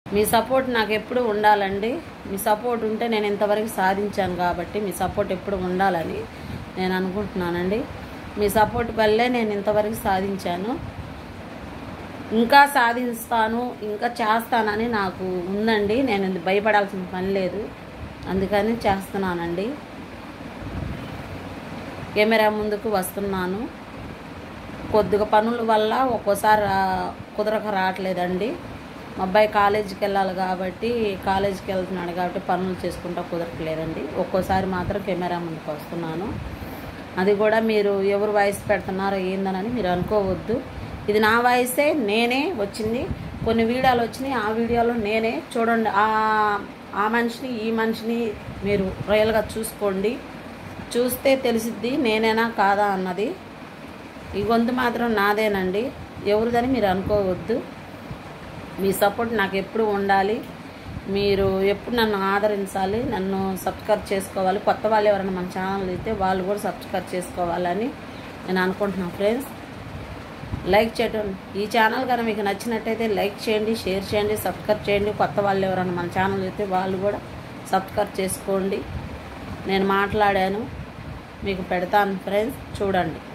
మీ support నాకు ఎప్పుడు ఉండాలండి మీ సపోర్ట్ ఉంటే నేను ఇంతవరకు సాధించాను కాబట్టి మీ సపోర్ట్ ఎప్పుడు ఉండాలని నేను అనుకుంటున్నానండి మీ సపోర్ట్ వల్లే నేను ఇంతవరకు సాధించాను ఇంకా సాధిస్తాను ఇంకా చేస్తానని నాకు ఉందండి నేను ఇది భయపడాల్సిన పని లేదు అందుకని చేస్తున్నానండి కెమెరా ముందుకు వస్తున్నాను కొద్దిగా పనుల వల్ల ఒక్కోసారి రా- కుదరక రావట్లేదండి మా అబ్బాయి కాలేజీకి వెళ్ళాలి కాబట్టి కాలేజీకి వెళ్తున్నాడు కాబట్టి పనులు చేసుకుంటా కుదరట్లేదండి ఒక్కోసారి మాత్రం కెమెరా ముందుకు వస్తున్నాను అది కూడా మీరు ఎవరు వాయిస్ పెడుతున్నారో ఏందనని మీరు అనుకోవద్దు ఇది నా వాయిసే నేనే వచ్చింది కొన్ని వీడియోలు వచ్చినాయి ఆ వీడియోలో నేనే చూడండి ఆ ఆ మనిషిని ఈ మనిషిని మీరు రియల్గా చూసుకోండి చూస్తే తెలిసిద్ది నేనేనా కాదా అన్నది ఈ గొంతు మాత్రం నాదేనండి ఎవరిదని మీరు అనుకోవద్దు మీ సపోర్ట్ నాకు ఎప్పుడు ఉండాలి మీరు ఎప్పుడు నన్ను ఆదరించాలి నన్ను సబ్స్క్రైబ్ చేసుకోవాలి కొత్త వాళ్ళు ఎవరైనా మన ఛానల్ అయితే వాళ్ళు కూడా సబ్స్క్రైబ్ చేసుకోవాలని నేను అనుకుంటున్నాను ఫ్రెండ్స్ లైక్ చేయటం ఈ ఛానల్ కనుక మీకు నచ్చినట్టయితే లైక్ చేయండి షేర్ చేయండి సబ్స్క్రైబ్ చేయండి కొత్త వాళ్ళు ఎవరైనా మన ఛానల్ అయితే వాళ్ళు కూడా సబ్స్క్రైబ్ చేసుకోండి నేను మాట్లాడాను మీకు పెడతాను ఫ్రెండ్స్ చూడండి